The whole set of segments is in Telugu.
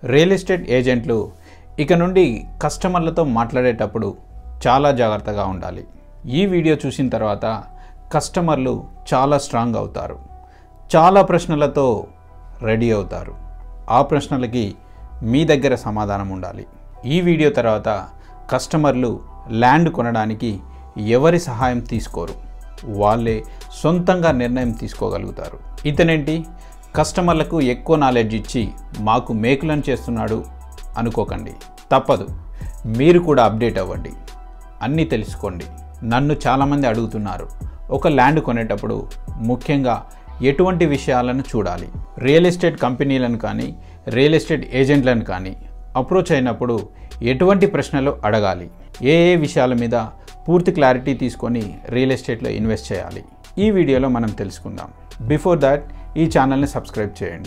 రియల్ ఎస్టేట్ ఏజెంట్లు ఇక నుండి కస్టమర్లతో మాట్లాడేటప్పుడు చాలా జాగ్రత్తగా ఉండాలి ఈ వీడియో చూసిన తర్వాత కస్టమర్లు చాలా స్ట్రాంగ్ అవుతారు చాలా ప్రశ్నలతో రెడీ అవుతారు ఆ ప్రశ్నలకి మీ దగ్గర సమాధానం ఉండాలి ఈ వీడియో తర్వాత కస్టమర్లు ల్యాండ్ కొనడానికి ఎవరి సహాయం తీసుకోరు వాళ్ళే సొంతంగా నిర్ణయం తీసుకోగలుగుతారు ఇతనేంటి కస్టమర్లకు ఎక్కువ నాలెడ్జ్ ఇచ్చి మాకు మేకులను చేస్తున్నాడు అనుకోకండి తప్పదు మీరు కూడా అప్డేట్ అవ్వండి అన్నీ తెలుసుకోండి నన్ను చాలామంది అడుగుతున్నారు ఒక ల్యాండ్ కొనేటప్పుడు ముఖ్యంగా ఎటువంటి విషయాలను చూడాలి రియల్ ఎస్టేట్ కంపెనీలను కానీ రియల్ ఎస్టేట్ ఏజెంట్లను కానీ అప్రోచ్ అయినప్పుడు ఎటువంటి ప్రశ్నలు అడగాలి ఏ ఏ విషయాల మీద పూర్తి క్లారిటీ తీసుకొని రియల్ ఎస్టేట్లో ఇన్వెస్ట్ చేయాలి ఈ వీడియోలో మనం తెలుసుకుందాం బిఫోర్ దాట్ ఈ ఛానల్ని సబ్స్క్రైబ్ చేయండి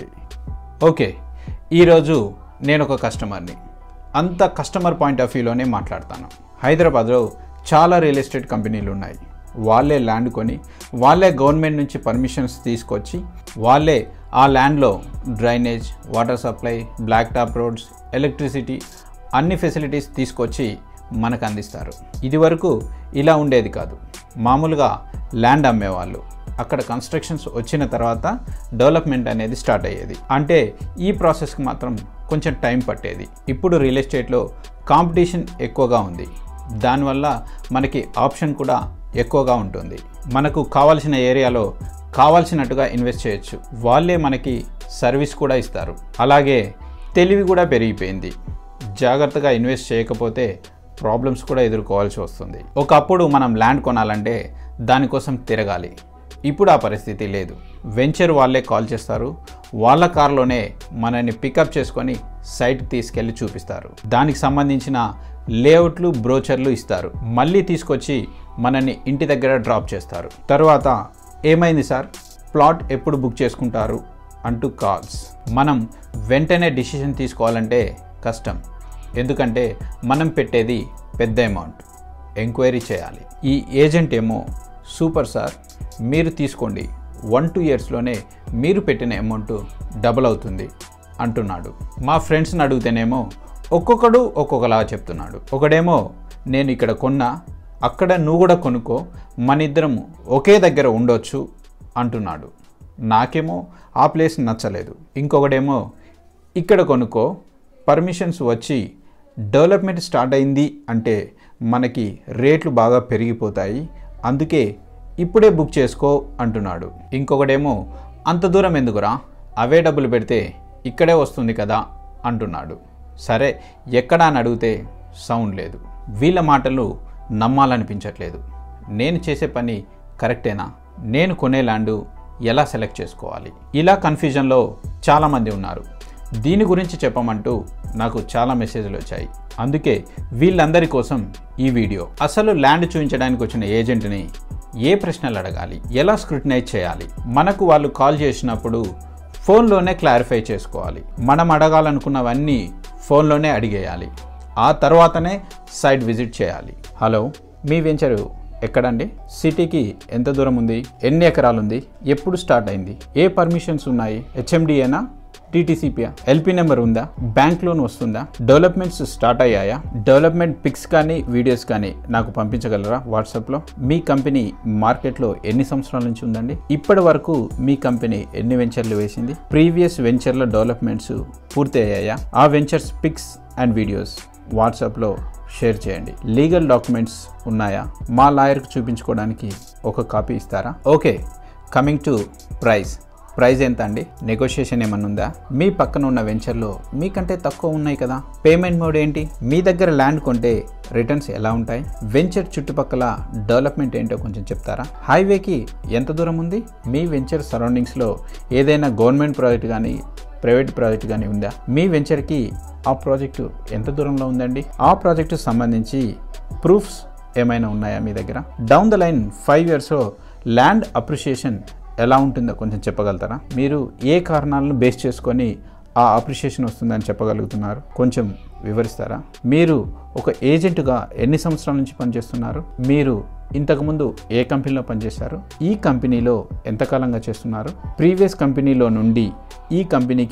ఓకే ఈరోజు నేను ఒక కస్టమర్ని అంత కస్టమర్ పాయింట్ ఆఫ్ వ్యూలోనే మాట్లాడతాను హైదరాబాద్లో చాలా రియల్ ఎస్టేట్ కంపెనీలు ఉన్నాయి వాళ్ళే ల్యాండ్ కొని వాళ్ళే గవర్నమెంట్ నుంచి పర్మిషన్స్ తీసుకొచ్చి వాళ్ళే ఆ ల్యాండ్లో drainage water supply black top roads electricity అన్ని ఫెసిలిటీస్ తీసుకొచ్చి మనకు అందిస్తారు ఇది వరకు ఇలా ఉండేది కాదు మామూలుగా ల్యాండ్ అమ్మేవాళ్ళు అక్కడ కన్స్ట్రక్షన్స్ వచ్చిన తర్వాత డెవలప్మెంట్ అనేది స్టార్ట్ అయ్యేది అంటే ఈ ప్రాసెస్కి మాత్రం కొంచెం టైం పట్టేది ఇప్పుడు రియల్ ఎస్టేట్లో కాంపిటీషన్ ఎక్కువగా ఉంది దానివల్ల మనకి ఆప్షన్ కూడా ఎక్కువగా ఉంటుంది మనకు కావాల్సిన ఏరియాలో కావాల్సినట్టుగా ఇన్వెస్ట్ చేయొచ్చు వాళ్ళే మనకి సర్వీస్ కూడా ఇస్తారు అలాగే తెలివి కూడా పెరిగిపోయింది జాగ్రత్తగా ఇన్వెస్ట్ చేయకపోతే ప్రాబ్లమ్స్ కూడా ఎదుర్కోవాల్సి వస్తుంది ఒకప్పుడు మనం ల్యాండ్ కొనాలంటే దానికోసం తిరగాలి ఇప్పుడు ఆ పరిస్థితి లేదు వెంచర్ వాళ్ళే కాల్ చేస్తారు వాళ్ళ కార్లోనే మనల్ని పికప్ చేసుకొని సైట్ తీసుకెళ్ళి చూపిస్తారు దానికి సంబంధించిన లేఅవుట్లు బ్రోచర్లు ఇస్తారు మళ్ళీ తీసుకొచ్చి మనల్ని ఇంటి దగ్గర డ్రాప్ చేస్తారు తర్వాత ఏమైంది సార్ ప్లాట్ ఎప్పుడు బుక్ చేసుకుంటారు అంటూ కాల్స్ మనం వెంటనే డిసిషన్ తీసుకోవాలంటే కష్టం ఎందుకంటే మనం పెట్టేది పెద్ద అమౌంట్ ఎంక్వైరీ చేయాలి ఈ ఏజెంట్ ఏమో సూపర్ సార్ మీరు తీసుకోండి వన్ టూ ఇయర్స్లోనే మీరు పెట్టిన అమౌంట్ డబుల్ అవుతుంది అంటున్నాడు మా ఫ్రెండ్స్ని అడిగితేనేమో ఒక్కొక్కడు ఒక్కొక్కలా చెప్తున్నాడు ఒకడేమో నేను ఇక్కడ కొన్నా అక్కడ నువ్వు కూడా కొనుక్కో మన ఇద్దరం ఒకే దగ్గర ఉండొచ్చు అంటున్నాడు నాకేమో ఆ ప్లేస్ నచ్చలేదు ఇంకొకడేమో ఇక్కడ కొనుక్కో పర్మిషన్స్ వచ్చి డెవలప్మెంట్ స్టార్ట్ అయింది అంటే మనకి రేట్లు బాగా పెరిగిపోతాయి అందుకే ఇప్పుడే బుక్ చేసుకో అంటున్నాడు ఇంకొకడేమో అంత దూరం ఎందుకురా అవే డబ్బులు పెడితే ఇక్కడే వస్తుంది కదా అంటున్నాడు సరే ఎక్కడా అని అడిగితే సౌండ్ లేదు వీళ్ళ మాటలు నమ్మాలనిపించట్లేదు నేను చేసే పని కరెక్టేనా నేను కొనే ల్యాండు ఎలా సెలెక్ట్ చేసుకోవాలి ఇలా కన్ఫ్యూజన్లో చాలామంది ఉన్నారు దీని గురించి చెప్పమంటూ నాకు చాలా మెసేజ్లు వచ్చాయి అందుకే వీళ్ళందరి కోసం ఈ వీడియో అసలు ల్యాండ్ చూపించడానికి వచ్చిన ఏజెంట్ని ఏ ప్రశ్నలు అడగాలి ఎలా స్క్రూటినైజ్ చేయాలి మనకు వాళ్ళు కాల్ చేసినప్పుడు ఫోన్లోనే క్లారిఫై చేసుకోవాలి మనం అడగాలనుకున్నవన్నీ ఫోన్లోనే అడిగేయాలి ఆ తర్వాతనే సైట్ విజిట్ చేయాలి హలో మీ వెంచరు ఎక్కడండి సిటీకి ఎంత దూరం ఉంది ఎన్ని ఎకరాలు ఉంది ఎప్పుడు స్టార్ట్ అయింది ఏ పర్మిషన్స్ ఉన్నాయి హెచ్ఎండిఏనా టీటీసీపీయా ఎల్పీ నెంబర్ ఉందా బ్యాంక్ లోన్ వస్తుందా డెవలప్మెంట్స్ స్టార్ట్ అయ్యాయా డెవలప్మెంట్ పిక్స్ కానీ వీడియోస్ కానీ నాకు పంపించగలరా వాట్సాప్లో మీ కంపెనీ మార్కెట్లో ఎన్ని సంవత్సరాల నుంచి ఉందండి ఇప్పటి వరకు మీ కంపెనీ ఎన్ని వెంచర్లు వేసింది ప్రీవియస్ వెంచర్ల డెవలప్మెంట్స్ పూర్తి అయ్యాయా ఆ వెంచర్స్ పిక్స్ అండ్ వీడియోస్ వాట్సాప్లో షేర్ చేయండి లీగల్ డాక్యుమెంట్స్ ఉన్నాయా మా లాయర్కి చూపించుకోవడానికి ఒక కాపీ ఇస్తారా okay coming to price price ఎంత అండి నెగోషియేషన్ ఏమన్నా ఉందా మీ పక్కన ఉన్న వెంచర్లో మీకంటే తక్కువ ఉన్నాయి కదా పేమెంట్ మోడ్ ఏంటి మీ దగ్గర ల్యాండ్ కొంటే రిటర్న్స్ ఎలా ఉంటాయి వెంచర్ చుట్టుపక్కల డెవలప్మెంట్ ఏంటో కొంచెం చెప్తారా హైవేకి ఎంత దూరం ఉంది మీ వెంచర్ సరౌండింగ్స్లో ఏదైనా గవర్నమెంట్ ప్రాజెక్ట్ కానీ ప్రైవేట్ ప్రాజెక్ట్ కానీ ఉందా మీ వెంచర్కి ఆ ప్రాజెక్టు ఎంత దూరంలో ఉందండి ఆ ప్రాజెక్టు సంబంధించి ప్రూఫ్స్ ఏమైనా ఉన్నాయా మీ దగ్గర డౌన్ ద లైన్ ఫైవ్ ఇయర్స్లో ల్యాండ్ అప్రిషియేషన్ ఎలా ఉంటుందో కొంచెం చెప్పగలుగుతారా మీరు ఏ కారణాలను బేస్ చేసుకొని ఆ అప్రిషియేషన్ వస్తుందని చెప్పగలుగుతున్నారు కొంచెం వివరిస్తారా మీరు ఒక ఏజెంట్గా ఎన్ని సంవత్సరాల నుంచి పనిచేస్తున్నారు మీరు ఇంతకుముందు ఏ కంపెనీలో పనిచేశారు ఈ కంపెనీలో ఎంతకాలంగా చేస్తున్నారు ప్రీవియస్ కంపెనీలో నుండి ఈ కంపెనీకి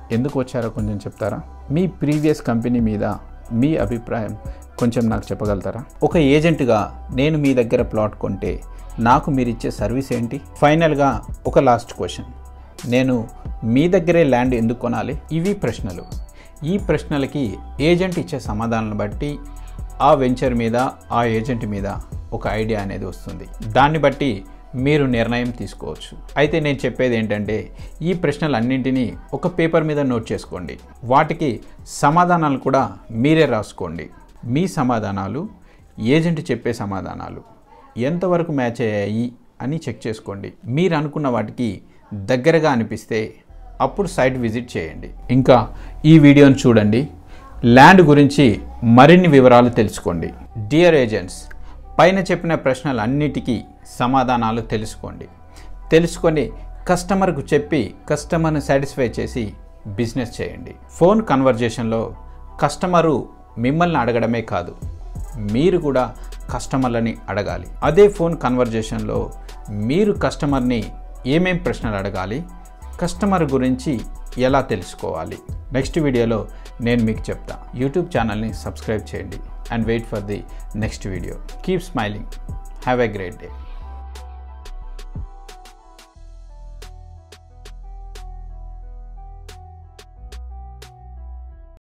ఎందుకు వచ్చారో కొంచెం చెప్తారా మీ ప్రీవియస్ కంపెనీ మీద మీ అభిప్రాయం కొంచెం నాకు చెప్పగలుగుతారా ఒక ఏజెంట్గా నేను మీ దగ్గర ప్లాట్ కొంటే నాకు మీరు ఇచ్చే సర్వీస్ ఏంటి ఫైనల్గా ఒక లాస్ట్ క్వశ్చన్ నేను మీ దగ్గరే ల్యాండ్ ఎందుకు కొనాలి ఇవి ప్రశ్నలు ఈ ప్రశ్నలకి ఏజెంట్ ఇచ్చే సమాధానాలను బట్టి ఆ వెంచర్ మీద ఆ ఏజెంట్ మీద ఒక ఐడియా అనేది వస్తుంది దాన్ని బట్టి మీరు నిర్ణయం తీసుకోవచ్చు అయితే నేను చెప్పేది ఏంటంటే ఈ ప్రశ్నలన్నింటినీ ఒక పేపర్ మీద నోట్ చేసుకోండి వాటికి సమాధానాలు కూడా మీరే రాసుకోండి మీ సమాధానాలు ఏజెంట్ చెప్పే సమాధానాలు ఎంతవరకు మ్యాచ్ అయ్యాయి అని చెక్ చేసుకోండి మీరు అనుకున్న వాటికి దగ్గరగా అనిపిస్తే అప్పుడు సైట్ విజిట్ చేయండి ఇంకా ఈ వీడియోని చూడండి ల్యాండ్ గురించి మరిన్ని వివరాలు తెలుసుకోండి డియర్ ఏజెంట్స్ పైన చెప్పిన ప్రశ్నలన్నిటికీ సమాధానాలు తెలుసుకోండి తెలుసుకొని కస్టమర్కు చెప్పి కస్టమర్ని సాటిస్ఫై చేసి బిజినెస్ చేయండి ఫోన్ కన్వర్జేషన్లో కస్టమరు మిమ్మల్ని అడగడమే కాదు మీరు కూడా కస్టమర్లని అడగాలి అదే ఫోన్ కన్వర్జేషన్లో మీరు కస్టమర్ని ఏమేం ప్రశ్నలు అడగాలి కస్టమర్ గురించి ఎలా తెలుసుకోవాలి నెక్స్ట్ వీడియోలో నేను మీకు చెప్తా యూట్యూబ్ ఛానల్ని సబ్స్క్రైబ్ చేయండి and wait for the next video keep smiling have a great day